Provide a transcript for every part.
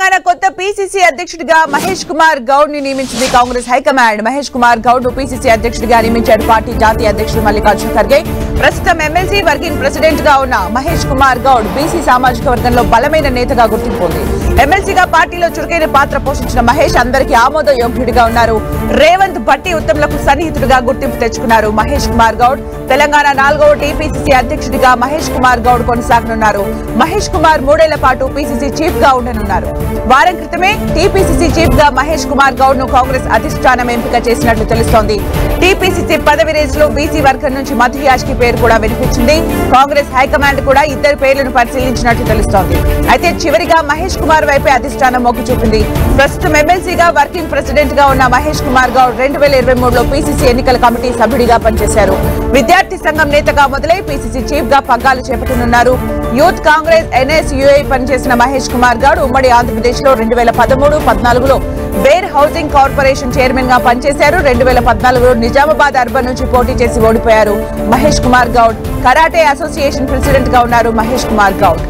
తెలంగాణ కొత్త పీసీసీ అధ్యక్షుడిగా మహేష్ కుమార్ గౌడ్ ని నియమించింది కాంగ్రెస్ హైకమాండ్ మహేష్ కుమార్ గౌడ్ ను పీసీసీ అధ్యక్షుడిగా నియమించాడు పార్టీ జాతీయ అధ్యక్షుడు మల్లికార్జున ఖర్గే ప్రస్తుతం ఎమ్మెల్సీ వర్కింగ్ ప్రెసిడెంట్ గా ఉన్న మహేష్ కుమార్ గౌడ్ బీసీ సామాజిక వర్గంలో బలమైన నేతగా గుర్తింపు ఉంది ఎమ్మెల్సీగా పార్టీలో చురుకైన పాత్ర పోషించిన మహేష్ అందరికీ ఆమోదయోగ్యుడిగా ఉన్నారు రేవంత్ భట్టి ఉత్తమ్లకు సన్నిహితుడిగా గుర్తింపు తెచ్చుకున్నారు మహేష్ కుమార్ గౌడ్ తెలంగాణ నాలుగవ టీపీసీసీ అధ్యక్షుడిగా మహేష్ కుమార్ గౌడ్ కొనసాగనున్నారు మహేష్ కుమార్ మూడేళ్ల పాటు పీసీసీ చీఫ్ గా ఉండనున్నారు వారం క్రితమే టీపీసీసీ చీఫ్ గా మహేష్ కుమార్ గౌడ్ ను కాంగ్రెస్ అధిష్టానం ఎంపిక చేసినట్లు తెలుస్తోంది టీపీసీసీ పదవి రేసులో బీసీ వర్గం నుంచి మధు యాష్కి పేరు కూడా వినిపించింది కాంగ్రెస్ హైకమాండ్ కూడా ఇద్దరు పేర్లను పరిశీలించినట్లు తెలుస్తోంది అయితే చివరిగా మహేష్ కుమార్ వైపే అధిష్టానం మొగ్గు చూపింది ప్రస్తుతం ఎమ్మెల్సీగా వర్కింగ్ ప్రెసిడెంట్ గా ఉన్న మహేష్ కుమార్ గౌడ్ రెండు వేల ఇరవై మూడులో పీసీసీ ఎన్నికల కమిటీ సభ్యుడిగా పనిచేశారు విద్యార్థి సంఘం నేతగా మొదలై పీసీసీ చీఫ్ గా పగ్గాలు చేపట్టనున్నారు యూత్ కాంగ్రెస్ ఎన్ఎస్యుఐ పనిచేసిన మహేష్ కుమార్ గౌడ్ ఉమ్మడి ఆంధ్రప్రదేశ్ లో రెండు వేల పదమూడు పద్నాలుగులో బేర్ హౌసింగ్ కార్పొరేషన్ చైర్మన్ గా పనిచేశారు రెండు వేల పద్నాలుగులో నిజామాబాద్ అర్బన్ నుంచి పోటీ చేసి ఓడిపోయారు Mahesh Kumar Goud karate association president గా ఉన్నారు మహేష్ కుమార్ గౌడ్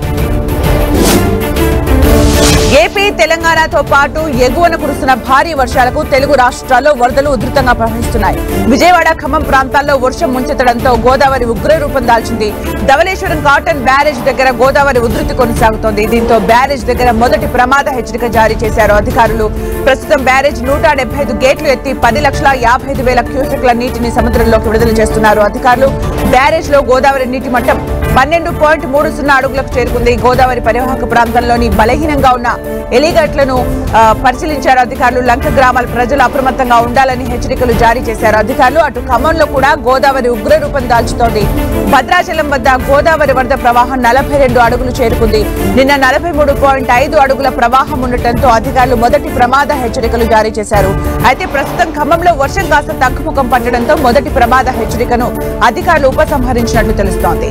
ఏపీ తెలంగాణతో పాటు ఎగువన కురుస్తున్న భారీ వర్షాలకు తెలుగు రాష్ట్రాల్లో వరదలు ఉధృతంగా ప్రవహిస్తున్నాయి విజయవాడ ఖమ్మం ప్రాంతాల్లో వర్షం ముంచెత్తడంతో గోదావరి ఉగ్ర రూపం దాల్చింది ధవళేశ్వరం కాటన్ బ్యారేజ్ దగ్గర గోదావరి ఉధృతి కొనసాగుతోంది దీంతో బ్యారేజ్ దగ్గర మొదటి ప్రమాద హెచ్చరిక జారీ చేశారు అధికారులు ప్రస్తుతం బ్యారేజ్ నూట డెబ్బై ఐదు గేట్లు ఎత్తి పది లక్షల యాభై ఐదు వేల క్యూసెక్ల నీటిని సముద్రంలోకి విడుదల చేస్తున్నారు అధికారులు బ్యారేజ్ లో గోదావరి నీటి మట్టం పన్నెండు పాయింట్ మూడు సున్నా అడుగులకు చేరుకుంది గోదావరి పరివాహక ప్రాంతంలోని బలహీనంగా ఉన్న ఎలిగట్లను ఆ, పరిశీలించారు అధికారులు లంక గ్రామాల ప్రజలు అప్రమత్తంగా ఉండాలని హెచ్చరికలు జారీ చేశారు అధికారులు అటు ఖమ్మంలో కూడా గోదావరి ఉగ్ర రూపం దాల్చుతోంది భద్రాచలం వద్ద గోదావరి వరద ప్రవాహం నలభై రెండు అడుగులు చేరుకుంది నిన్న నలభై మూడు పాయింట్ ఐదు అడుగుల ప్రవాహం ఉండటంతో అధికారులు మొదటి ప్రమాద హెచ్చరికలు జారీ చేశారు అయితే ప్రస్తుతం ఖమ్మంలో వర్షం కాస్త తగ్గుముఖం పట్టడంతో మొదటి ప్రమాద హెచ్చరికను అధికారులు ఉపసంహరించినట్లు తెలుస్తోంది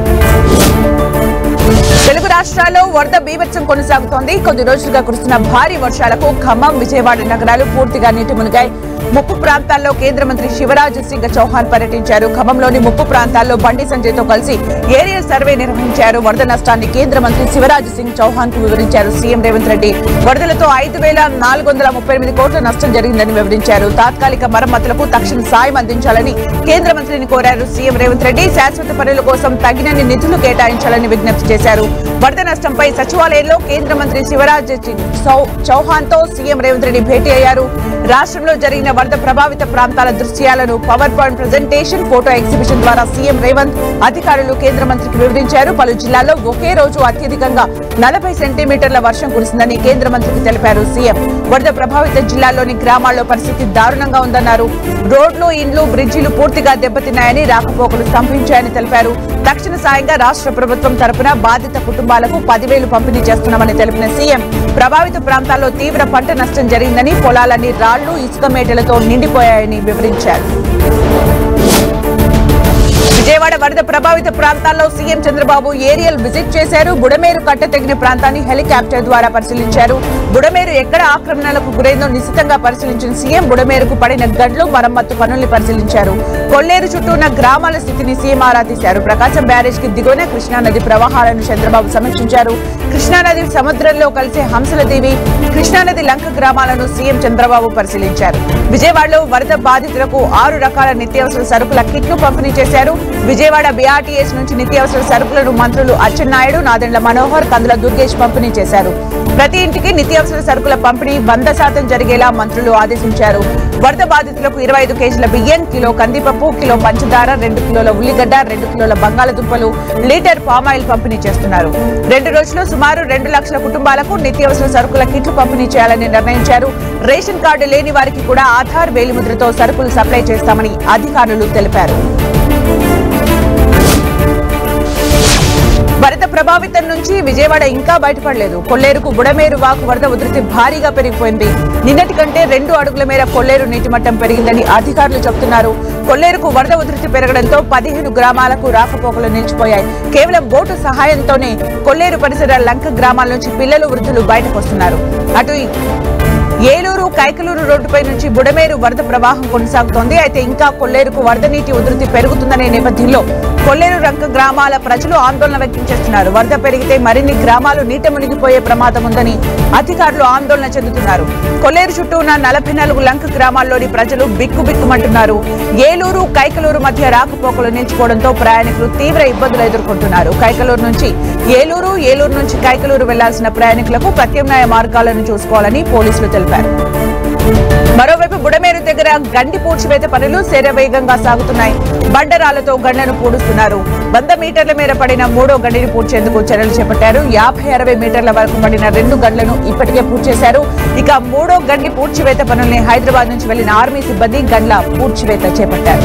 తెలుగు రాష్ట్రాల్లో వరద బీభత్సం కొనసాగుతోంది కొద్ది రోజులుగా కురుస్తున్న భారీ వర్షాలకు ఖమ్మం విజయవాడ నగరాలు పూర్తిగా నీటి మునిగాయి ముప్పు ప్రాంతాల్లో కేంద్ర మంత్రి శివరాజ్ సింగ్ చౌహాన్ పర్యటించారు ఖమ్మంలోని ముప్పు ప్రాంతాల్లో బండి సంజయ్ తో కలిసి ఏరియల్ సర్వే నిర్వహించారు వరద నష్టాన్ని కేంద్ర మంత్రి శివరాజ్ సింగ్ చౌహాన్ కు వివరించారు సీఎం రేవంత్ రెడ్డి వరదలతో ఐదు వేల నాలుగు వందల ముప్పై ఎనిమిది కోట్ల నష్టం జరిగిందని వివరించారు తాత్కాలిక మరమ్మతులకు తక్షణ సాయం అందించాలని కేంద్ర మంత్రిని కోరారు సీఎం రేవంత్ రెడ్డి శాశ్వత పనుల కోసం తగినన్ని నిధులు కేటాయించాలని విజ్ఞప్తి చేశారు వరద నష్టంపై సచివాలయంలో కేంద్ర మంత్రి శివరాజ్ సింగ్ చౌ- చౌహాన్ తో సీఎం రేవంత్ రెడ్డి భేటీ అయ్యారు రాష్ట్రంలో జరిగిన వరద ప్రభావిత ప్రాంతాల దృశ్యాలను power point presentation photo exhibition ద్వారా సీఎం రేవంత్ అధికారులు కేంద్ర మంత్రికి వివరించారు పలు జిల్లాల్లో ఒకే రోజు అత్యధికంగా నలభై సెంటీమీటర్ల వర్షం కురిసిందని కేంద్ర మంత్రికి తెలిపారు సీఎం వరద ప్రభావిత జిల్లాల్లోని గ్రామాల్లో పరిస్థితి దారుణంగా ఉందన్నారు రోడ్లు ఇండ్లు బ్రిడ్జిలు పూర్తిగా దెబ్బతిన్నాయని రాకపోకలు స్తంభించాయని తెలిపారు తక్షణ సాయంగా రాష్ట్ర ప్రభుత్వం తరపున బాధిత కుటుంబాలకు పదివేలు పంపిణీ చేస్తున్నామని తెలిపిన సీఎం ప్రభావిత ప్రాంతాల్లో తీవ్ర పంట నష్టం జరిగిందని పొలాలన్నీ రాళ్లు ఇసుక మేటలతో నిండిపోయాయని వివరించారు విజయవాడ వరద ప్రభావిత ప్రాంతాల్లో సీఎం చంద్రబాబు ఏరియల్ విజిట్ చేశారు బుడమేరు కట్ట తెగిన ప్రాంతాన్ని హెలికాప్టర్ ద్వారా పరిశీలించారు బుడమేరు ఎక్కడ ఆక్రమణలకు గురైందో నిశితంగా పరిశీలించిన సీఎం బుడమేరుకు పడిన గడ్లు మరమ్మత్తు పనుల్ని పరిశీలించారు కొల్లేరు చుట్టూ ఉన్న గ్రామాల స్థితిని సీఎం ఆరా తీశారు ప్రకాశం బ్యారేజ్ కి దిగువన కృష్ణానది ప్రవాహాలను చంద్రబాబు సమీక్షించారు కృష్ణానది సముద్రంలో కలిసే హంసల దేవి కృష్ణానది లంక గ్రామాలను సీఎం చంద్రబాబు పరిశీలించారు విజయవాడలో వరద బాధితులకు ఆరు రకాల నిత్యావసర సరుకుల కిట్లు పంపిణీ చేశారు విజయవాడ బీఆర్టీఎస్ నుంచి నిత్యావసర సరుకులను మంత్రులు అచ్చెన్నాయుడు నాదెండ్ల మనోహర్ కందుల దుర్గేష్ పంపిణీ చేశారు ప్రతి ఇంటికి నిత్యావసర సరుకుల పంపిణీ వంద శాతం జరిగేలా మంత్రులు ఆదేశించారు వరద బాధితులకు ఇరవై ఐదు కేజీల బియ్యం కిలో కందిపప్పు కిలో పంచదార రెండు కిలోల ఉల్లిగడ్డ రెండు కిలోల బంగాళదుంపలు లీటర్ పామాయిల్ పంపిణీ చేస్తున్నారు రెండు రోజుల్లో సుమారు రెండు లక్షల కుటుంబాలకు నిత్యావసర సరుకుల కిట్లు పంపిణీ చేయాలని నిర్ణయించారు రేషన్ కార్డు లేని వారికి కూడా ఆధార్ వేలిముద్రతో సరుకులు సప్లై చేస్తామని అధికారులు తెలిపారు వరద ప్రభావితం నుంచి విజయవాడ ఇంకా బయటపడలేదు కొల్లేరుకు బుడమేరు వాకు వరద ఉధృతి భారీగా పెరిగిపోయింది నిన్నటి కంటే రెండు అడుగుల మేర కొల్లేరు నీటి మట్టం పెరిగిందని అధికారులు చెబుతున్నారు కొల్లేరుకు వరద ఉధృతి పెరగడంతో పదిహేను గ్రామాలకు రాకపోకలు నిలిచిపోయాయి కేవలం బోటు సహాయంతోనే కొల్లేరు పరిసర లంక గ్రామాల నుంచి పిల్లలు వృద్ధులు బయటకు వస్తున్నారు అటు ఏలూరు కైకలూరు రోడ్డుపై నుంచి బుడమేరు వరద ప్రవాహం కొనసాగుతోంది అయితే ఇంకా కొల్లేరుకు వరద నీటి ఉధృతి పెరుగుతుందనే నేపథ్యంలో కొల్లేరు రంక గ్రామాల ప్రజలు ఆందోళన వ్యక్తం చేస్తున్నారు వరద పెరిగితే మరిన్ని గ్రామాలు నీట మునిగిపోయే ప్రమాదం ఉందని అధికారులు ఆందోళన చెందుతున్నారు కొల్లేరు చుట్టూ ఉన్న నలభై నాలుగు లంక గ్రామాల్లోని ప్రజలు బిక్కు బిక్కుమంటున్నారు ఏలూరు కైకలూరు మధ్య రాకపోకలు నిలిచిపోవడంతో ప్రయాణికులు తీవ్ర ఇబ్బందులు ఎదుర్కొంటున్నారు కైకలూరు నుంచి ఏలూరు ఏలూరు నుంచి కైకలూరు వెళ్లాల్సిన ప్రయాణికులకు ప్రత్యామ్నాయ మార్గాలను చూసుకోవాలని పోలీసులు తెలిపారు మరోవైపు బుడమేరు దగ్గర గండి పూడ్చివేత పనులు శరవేగంగా సాగుతున్నాయి బండరాలతో గండను పూడుస్తున్నారు వంద మీటర్ల మేర పడిన మూడో గండిని పూడ్చేందుకు చర్యలు చేపట్టారు యాభై అరవై మీటర్ల వరకు పడిన రెండు గండ్లను ఇప్పటికే పూడ్చేశారు ఇక మూడో గండి పూడ్చివేత పనుల్ని హైదరాబాద్ నుంచి వెళ్లిన ఆర్మీ సిబ్బంది గండ్ల పూడ్చివేత చేపట్టారు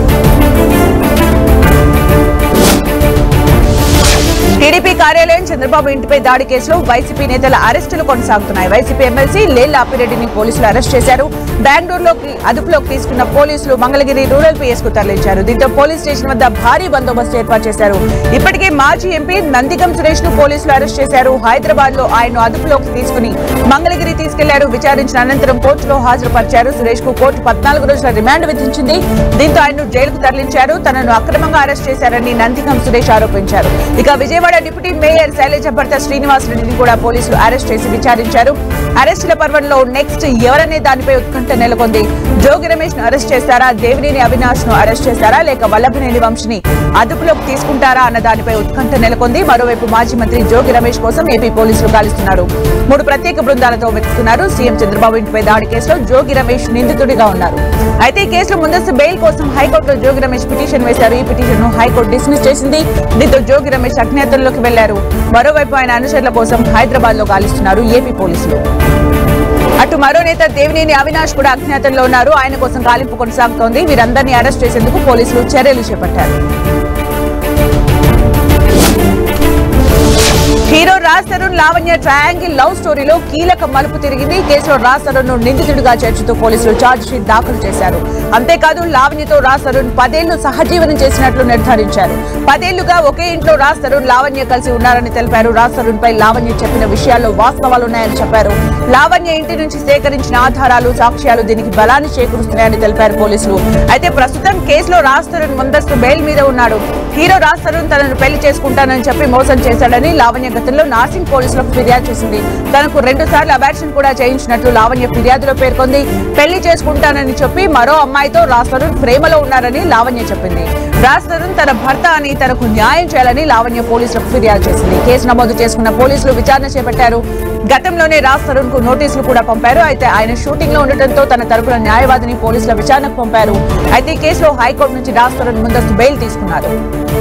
టీడీపీ కార్యాలయం చంద్రబాబు ఇంటిపై దాడి కేసులో వైసీపీ నేతల అరెస్టులు కొనసాగుతున్నాయి వైసీపీ ఎమ్మెల్సీ లేల్ అప్పిరెడ్డిని పోలీసులు అరెస్ట్ చేశారు బెంగళూరులోకి అదుపులోకి తీసుకున్న పోలీసులు మంగళగిరి రూరల్ పిఎస్ కు తరలించారు దీంతో పోలీస్ స్టేషన్ వద్ద భారీ బందోబస్తు ఏర్పాటు చేశారు ఇప్పటికే మాజీ ఎంపీ నందిగం సురేష్ ను పోలీసులు అరెస్ట్ చేశారు హైదరాబాద్ లో ఆయన అదుపులోకి తీసుకుని మంగళగిరి తీసుకెళ్లారు విచారించిన అనంతరం కోర్టులో హాజరుపరిచారు సురేష్ కు కోర్టు పద్నాలుగు రోజుల రిమాండ్ విధించింది దీంతో ఆయన్ను జైలుకు తరలించారు తనను అక్రమంగా అరెస్ట్ చేశారని నందిగం సురేష్ ఆరోపించారు ఇక విజయవాడ డిప్యూటీ మేయర్ శైలజ భర్త శ్రీనివాస్ రెడ్డిని కూడా పోలీసులు అరెస్ట్ చేసి విచారించారు అరెస్టుల పర్వంలో నెక్స్ట్ ఎవరనే దానిపై ఉత్కంఠ నెలకొంది జోగి రమేష్ ను అరెస్ట్ చేస్తారా దేవినేని అవినాష్ ను అరెస్ట్ చేస్తారా లేక వల్లభనేని వంశిని అదుపులోకి తీసుకుంటారా అన్న దానిపై ఉత్కంఠ నెలకొంది మరోవైపు మాజీ మంత్రి జోగి రమేష్ కోసం ఏపీ పోలీసులు గాలిస్తున్నారు మూడు ప్రత్యేక బృందాలతో వెతుకుతున్నారు సీఎం చంద్రబాబు ఇంటిపై దాడి కేసులో జోగి రమేష్ నిందితుడిగా ఉన్నారు అయితే ఈ కేసులో ముందస్తు బెయిల్ కోసం హైకోర్టులో జోగి రమేష్ పిటిషన్ వేశారు ఈ పిటిషన్ ను హైకోర్టు డిస్మిస్ చేసింది దీంతో జోగి రమేష్ అజ్ఞాతంలోకి వెళ్లారు మరోవైపు ఆయన అనుచరుల కోసం హైదరాబాద్ లో గాలిస్తున్నారు ఏపీ పోలీసులు అటు మరో నేత దేవినేని అవినాష్ కూడా అజ్ఞాతంలో ఉన్నారు ఆయన కోసం గాలింపు కొనసాగుతోంది వీరందరినీ అరెస్ట్ చేసేందుకు పోలీసులు చర్యలు చేపట్టారు hero Raj Tarun Lavanya triangle love స్టోరీలో కీలక మలుపు తిరిగింది ఈ కేసులో రాజ్ తరుణ్ ను నిందితుడిగా చేర్చుతూ పోలీసులు ఛార్జ్ షీట్ దాఖలు చేశారు అంతేకాదు లావణ్యతో రాజ్ తరుణ్ పదేళ్లు సహజీవనం చేసినట్లు నిర్ధారించారు పదేళ్లుగా ఒకే ఇంట్లో రాజ్ తరుణ్ లావణ్య కలిసి ఉన్నారని తెలిపారు రాజ్ తరుణ్ పై లావణ్య చెప్పిన విషయాల్లో వాస్తవాలున్నాయని చెప్పారు లావణ్య ఇంటి నుంచి సేకరించిన ఆధారాలు సాక్ష్యాలు దీనికి బలాన్ని చేకూరుస్తున్నాయని తెలిపారు పోలీసులు అయితే ప్రస్తుతం కేసులో రాజ్ తరుణ్ ముందస్తు బెయిల్ మీద ఉన్నాడు హీరో రాజ్ తరుణ్ తనను పెళ్లి చేసుకుంటానని చెప్పి మోసం చేశాడని లావణ్య గతంలో నార్సింగ్ పోలీసులకు ఫిర్యాదు చేసింది తనకు రెండు సార్లు అబార్షన్ కూడా చేయించినట్లు లావణ్య ఫిర్యాదులో పేర్కొంది పెళ్లి చేసుకుంటానని చెప్పి మరో అమ్మాయితో రాజ్ తరుణ్ ప్రేమలో ఉన్నారని లావణ్య చెప్పింది రాజ్ తరుణ్ తన భర్త అని తనకు న్యాయం చేయాలని లావణ్య పోలీసులకు ఫిర్యాదు చేసింది కేసు నమోదు చేసుకున్న పోలీసులు విచారణ చేపట్టారు గతంలోనే రాజ్ తరుణ్ కు నోటీసులు కూడా పంపారు అయితే ఆయన షూటింగ్ లో ఉండటంతో తన తరపున న్యాయవాదిని పోలీసుల విచారణకు పంపారు అయితే ఈ కేసులో హైకోర్టు నుంచి రాజ్ తరుణ్ ముందస్తు బెయిల్ తీసుకున్నారు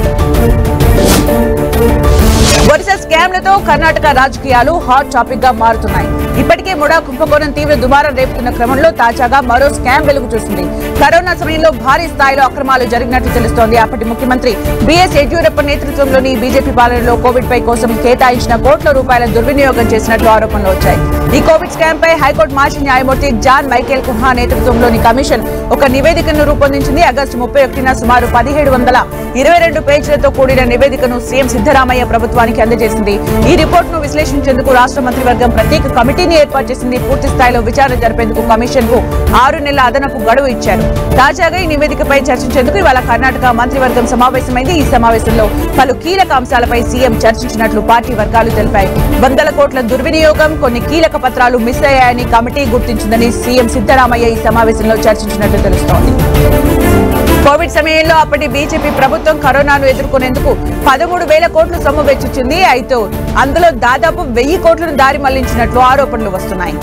వరుస స్కామ్లతో కర్ణాటక రాజకీయాలు హాట్ టాపిక్ గా మారుతున్నాయి ఇప్పటికే ముడా కుంభకోణం తీవ్ర దుమారం రేపుతున్న క్రమంలో తాజాగా మరో స్కామ్ వెలుగు చూసింది కరోనా సమయంలో భారీ స్థాయిలో అక్రమాలు జరిగినట్లు తెలుస్తోంది అప్పటి ముఖ్యమంత్రి బిఎస్ యడ్యూరప్ప నేతృత్వంలోని బీజేపీ పాలనలో కోవిడ్ పై కోసం కేటాయించిన కోట్ల రూపాయల దుర్వినియోగం చేసినట్లు ఆరోపణలు వచ్చాయి ఈ కోవిడ్ స్కామ్ పై హైకోర్టు మాజీ న్యాయమూర్తి జాన్ మైకేల్ కుహా నేతృత్వంలోని కమిషన్ ఒక నివేదికను రూపొందించింది ఆగస్టు ముప్పై ఒకటిన సుమారు పదిహేడు వందల ఇరవై రెండు పేజీలతో కూడిన నివేదికను సీఎం సిద్దరామయ్య ప్రభుత్వానికి అందజేసింది ఈ రిపోర్ట్ ను విశ్లేషించేందుకు రాష్ట్ర మంత్రివర్గం ప్రత్యేక కమిటీని ఏర్పాటు చేసింది పూర్తి స్థాయిలో విచారణ జరిపేందుకు కమిషన్ కు ఆరు నెలల అదనపు గడువు ఇచ్చారు తాజాగా ఈ నివేదికపై చర్చించేందుకు ఇవాళ కర్ణాటక మంత్రివర్గం సమావేశమైంది ఈ సమావేశంలో పలు కీలక అంశాలపై సీఎం చర్చించినట్లు పార్టీ వర్గాలు తెలిపాయి వందల కోట్ల దుర్వినియోగం కొన్ని కీలక పత్రాలు మిస్ అయ్యాయని కమిటీ గుర్తించిందని సీఎం సిద్దరామయ్య ఈ సమావేశంలో చర్చించినట్లు తెలుస్తోంది కోవిడ్ సమయంలో అప్పటి బీజేపీ ప్రభుత్వం కరోనాను ఎదుర్కొనేందుకు పదమూడు వేల కోట్లు సొమ్ము వెచ్చించింది అయితే అందులో దాదాపు వెయ్యి కోట్లను దారి మళ్లించినట్లు ఆరోపణలు వస్తున్నాయి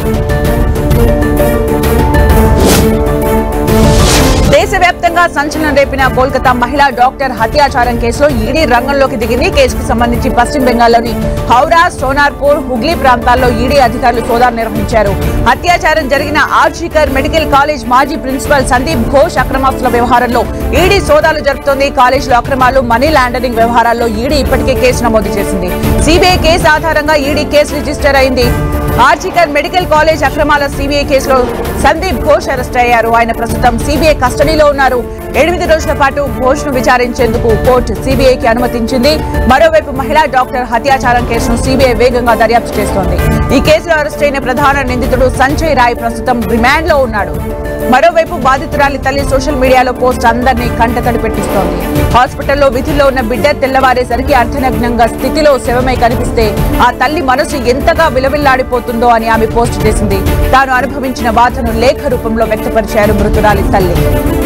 దేశవ్యాప్తంగా సంచలనం రేపిన కోల్కతా మహిళా డాక్టర్ హత్యాచారం కేసులో ఈడీ రంగంలోకి దిగింది కేసుకు సంబంధించి పశ్చిమ బెంగాల్లోని హౌరా సోనార్పూర్ హుగ్లీ ప్రాంతాల్లో ఈడీ అధికారులు సోదాలు నిర్వహించారు అత్యాచారం జరిగిన ఆర్జీకర్ మెడికల్ కాలేజ్ మాజీ ప్రిన్సిపల్ సందీప్ ఘోష్ అక్రమాస్తుల వ్యవహారంలో ఈడీ సోదాలు జరుపుతోంది కాలేజీలో అక్రమాలు మనీ లాండరింగ్ వ్యవహారాల్లో ఈడీ ఇప్పటికే కేసు నమోదు చేసింది సిబిఐ కేసు ఆధారంగా ఈడీ కేసు రిజిస్టర్ అయింది ఆర్జికర్ మెడికల్ కాలేజ్ అక్రమాల సిబిఐ కేసులో సందీప్ ఘోష్ అరెస్ట్ అయ్యారు ఆయన ప్రస్తుతం సిబిఐ కస్టడీలో ఉన్నారు ఎనిమిది రోజుల పాటు ఘోష్ ను విచారించేందుకు కోర్టు సిబిఐకి అనుమతించింది మరోవైపు మహిళా డాక్టర్ హత్యాచారం కేసును సిబిఐ వేగంగా దర్యాప్తు చేస్తోంది ఈ కేసులో అరెస్ట్ అయిన ప్రధాన నిందితుడు సంజయ్ రాయ్ ప్రస్తుతం రిమాండ్ లో ఉన్నాడు మరోవైపు బాధితురాలి తల్లి సోషల్ మీడియాలో పోస్ట్ అందరినీ కంటతడి పెట్టిస్తోంది హాస్పిటల్లో విధుల్లో ఉన్న బిడ్డ తెల్లవారేసరికి అర్ధనగ్నంగా స్థితిలో శవమై కనిపిస్తే ఆ తల్లి మనసు ఎంతగా విలవిల్లాడిపోతుందో అని ఆమె పోస్ట్ చేసింది తాను అనుభవించిన బాధను లేఖ రూపంలో వ్యక్తపరిచారు మృతురాలి తల్లి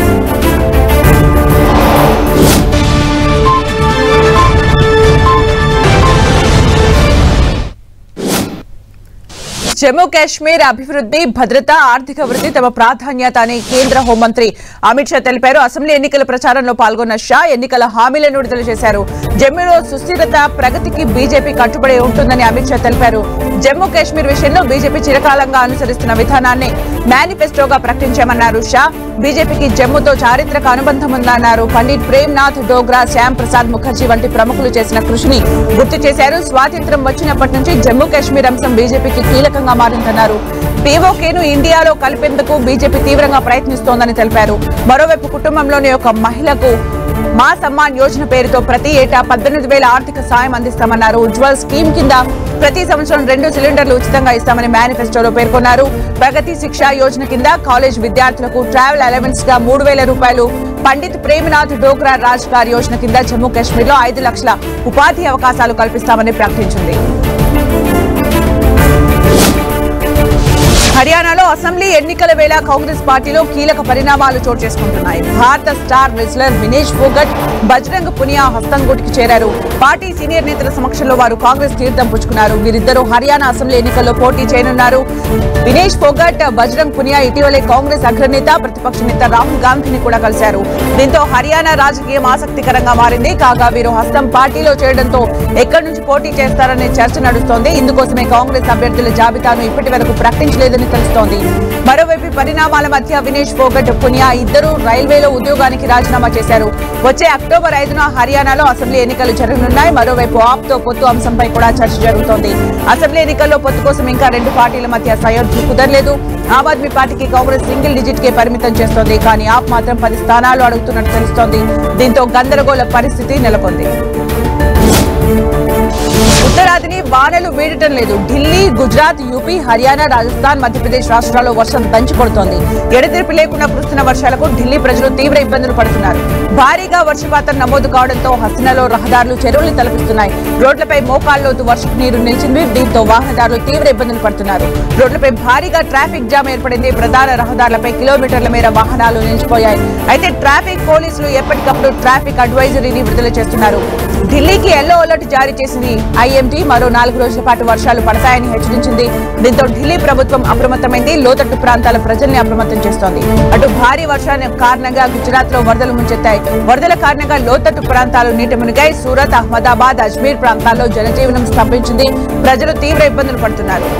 జమ్మూ కాశ్మీర్ అభివృద్ధి భద్రత ఆర్థిక వృద్ధి తమ ప్రాధాన్యత అని కేంద్ర హోంమంత్రి అమిత్ షా తెలిపారు అసెంబ్లీ ఎన్నికల ప్రచారంలో పాల్గొన్న షా ఎన్నికల హామీలను విడుదల చేశారు జమ్మూలో సుస్థిరత ప్రగతికి బీజేపీ కట్టుబడి ఉంటుందని అమిత్ షా తెలిపారు జమ్మూ కాశ్మీర్ విషయంలో బీజేపీ చిరకాలంగా అనుసరిస్తున్న విధానాన్ని మేనిఫెస్టోగా ప్రకటించామన్నారు షా బీజేపీకి జమ్మూతో చారిత్రక అనుబంధం ఉందన్నారు పండిట్ ప్రేమ్ నాథ్ డోగ్రా శ్యామ్ ప్రసాద్ ముఖర్జీ వంటి ప్రముఖులు చేసిన కృషిని గుర్తు చేశారు స్వాతంత్ర్యం వచ్చినప్పటి నుంచి జమ్మూ కాశ్మీర్ అంశం బీజేపీకి కీలకంగా మారిందన్నారు పీఓకేను ఇండియాలో కలిపేందుకు బీజేపీ తీవ్రంగా ప్రయత్నిస్తోందని తెలిపారు మరోవైపు కుటుంబంలోని ఒక మహిళకు మా సమ్మాన్ యోజన పేరుతో ప్రతి ఏటా పద్దెనిమిది వేల ఆర్థిక సాయం అందిస్తామన్నారు ఉజ్వల్ స్కీమ్ కింద ప్రతి సంవత్సరం రెండు సిలిండర్లు ఉచితంగా ఇస్తామని మేనిఫెస్టోలో పేర్కొన్నారు ప్రగతి శిక్ష యోజన కింద కాలేజ్ విద్యార్థులకు ట్రావెల్ అలవెన్స్ గా మూడు వేల రూపాయలు పండిత్ ప్రేమనాథ్ డోగ్రా రాజ్గార్ యోజన కింద జమ్మూ కాశ్మీర్ లో ఐదు లక్షల ఉపాధి అవకాశాలు కల్పిస్తామని ప్రకటించింది హర్యానాలో అసెంబ్లీ ఎన్నికల వేళ కాంగ్రెస్ పార్టీలో కీలక పరిణామాలు చోటు చేసుకుంటున్నాయి భారత స్టార్ రెజ్లర్ వినేష్ ఫోగట్ బజరంగ్ పునియా హస్తంగుట్కి చేరారు పార్టీ సీనియర్ నేతల సమక్షంలో వారు కాంగ్రెస్ తీర్థం పుచ్చుకున్నారు వీరిద్దరూ హర్యానా అసెంబ్లీ ఎన్నికల్లో పోటీ చేయనున్నారు వినేష్ ఫోగట్ బజరంగ్ పునియా ఇటీవలే కాంగ్రెస్ అగ్రనేత ప్రతిపక్ష నేత రాహుల్ గాంధీని కూడా కలిశారు దీంతో హర్యానా రాజకీయం ఆసక్తికరంగా మారింది కాగా వీరు హస్తం పార్టీలో చేయడంతో ఎక్కడి నుంచి పోటీ చేస్తారనే చర్చ నడుస్తోంది ఇందుకోసమే కాంగ్రెస్ అభ్యర్థుల జాబితాను ఇప్పటి వరకు ప్రకటించలేదని తెలుస్తోంది మరోవైపు ఈ పరిణామాల మధ్య వినేష్ ఫోగట్ పునియా ఇద్దరు రైల్వేలో ఉద్యోగానికి రాజీనామా చేశారు వచ్చే అక్టోబర్ ఐదున హర్యానాలో అసెంబ్లీ ఎన్నికలు జరగనున్నాయి మరోవైపు ఆప్ తో పొత్తు అంశంపై కూడా చర్చ జరుగుతోంది అసెంబ్లీ ఎన్నికల్లో పొత్తు కోసం ఇంకా రెండు పార్టీల మధ్య సయోధ్య కుదరలేదు ఆమ్ ఆద్మీ పార్టీకి కాంగ్రెస్ సింగిల్ డిజిట్ కే పరిమితం చేస్తోంది కానీ ఆప్ మాత్రం పది స్థానాలు అడుగుతున్నట్టు తెలుస్తోంది దీంతో గందరగోళ పరిస్థితి నెలకొంది ఉత్తరాదిని వానలు వీడటం లేదు ఢిల్లీ గుజరాత్ యూపీ హర్యానా రాజస్థాన్ మధ్యప్రదేశ్ రాష్ట్రాల్లో వర్షం దంచి కొడుతోంది ఎడతెరిపి లేకుండా కురుస్తున్న వర్షాలకు ఢిల్లీ ప్రజలు తీవ్ర ఇబ్బందులు పడుతున్నారు భారీగా వర్షపాతం నమోదు కావడంతో హస్తినలో రహదారులు చెరువులు తలపిస్తున్నాయి రోడ్లపై మోకాల్లోతు వర్షపు నీరు నిలిచింది దీంతో వాహనదారులు తీవ్ర ఇబ్బందులు పడుతున్నారు రోడ్లపై భారీగా ట్రాఫిక్ జామ్ ఏర్పడింది ప్రధాన రహదారులపై కిలోమీటర్ల మేర వాహనాలు నిలిచిపోయాయి అయితే ట్రాఫిక్ పోలీసులు ఎప్పటికప్పుడు ట్రాఫిక్ అడ్వైజరీని విడుదల చేస్తున్నారు ఢిల్లీకి ఎల్లో అలర్ట్ జారీ చేసింది ఐఎంటీ మరో నాలుగు రోజుల పాటు వర్షాలు పడతాయని హెచ్చరించింది దీంతో ఢిల్లీ ప్రభుత్వం అప్రమత్తమైంది లోతట్టు ప్రాంతాల ప్రజల్ని అప్రమత్తం చేస్తోంది అటు భారీ వర్షాల కారణంగా గుజరాత్ లో వరదలు ముంచెత్తాయి వరదల కారణంగా లోతట్టు ప్రాంతాలు నీట మునిగాయి సూరత్ అహ్మదాబాద్ అజ్మీర్ ప్రాంతాల్లో జనజీవనం స్తంభించింది ప్రజలు తీవ్ర ఇబ్బందులు పడుతున్నారు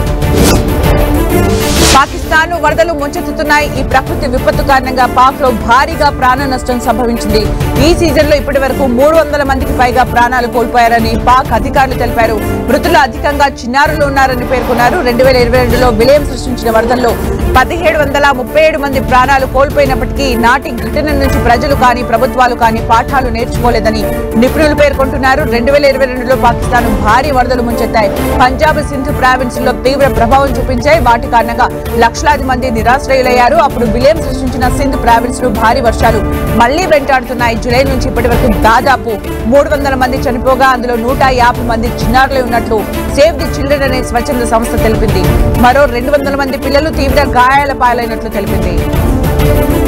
పాకిస్తాన్ వరదలు ముంచెత్తుతున్నాయి ఈ ప్రకృతి విపత్తు కారణంగా పాక్ లో భారీగా ప్రాణ నష్టం సంభవించింది ఈ సీజన్ లో ఇప్పటి వరకు మూడు వందల మందికి పైగా ప్రాణాలు కోల్పోయారని పాక్ అధికారులు తెలిపారు మృతులు అధికంగా చిన్నారులు ఉన్నారని పేర్కొన్నారు రెండు వేల ఇరవై రెండులో విలయం సృష్టించిన వరదల్లో పదిహేడు వందల ముప్పై ఏడు మంది ప్రాణాలు కోల్పోయినప్పటికీ నాటి ఘటన నుంచి ప్రజలు కానీ ప్రభుత్వాలు కానీ పాఠాలు నేర్చుకోలేదని నిపుణులు పేర్కొంటున్నారు రెండు వేల ఇరవై రెండులో పాకిస్తాన్ భారీ వరదలు ముంచెత్తాయి పంజాబ్ సింధు ప్రావిన్స్ లో తీవ్ర ప్రభావం చూపించాయి వాటి కారణంగా లక్షలాది మంది నిరాశ్రయులయ్యారు అప్పుడు విలయం సృష్టించిన సింధ్ ప్రావిన్స్ లో భారీ వర్షాలు మళ్లీ వెంటాడుతున్నాయి జూలై నుంచి ఇప్పటి వరకు దాదాపు మూడు వందల మంది చనిపోగా అందులో నూట యాభై మంది చిన్నారులే ఉన్నట్లు సేవ్ ది చిల్డ్రన్ అనే స్వచ్ఛంద సంస్థ తెలిపింది మరో రెండు వందల మంది పిల్లలు తీవ్ర గాయాల పాలైనట్లు తెలిపింది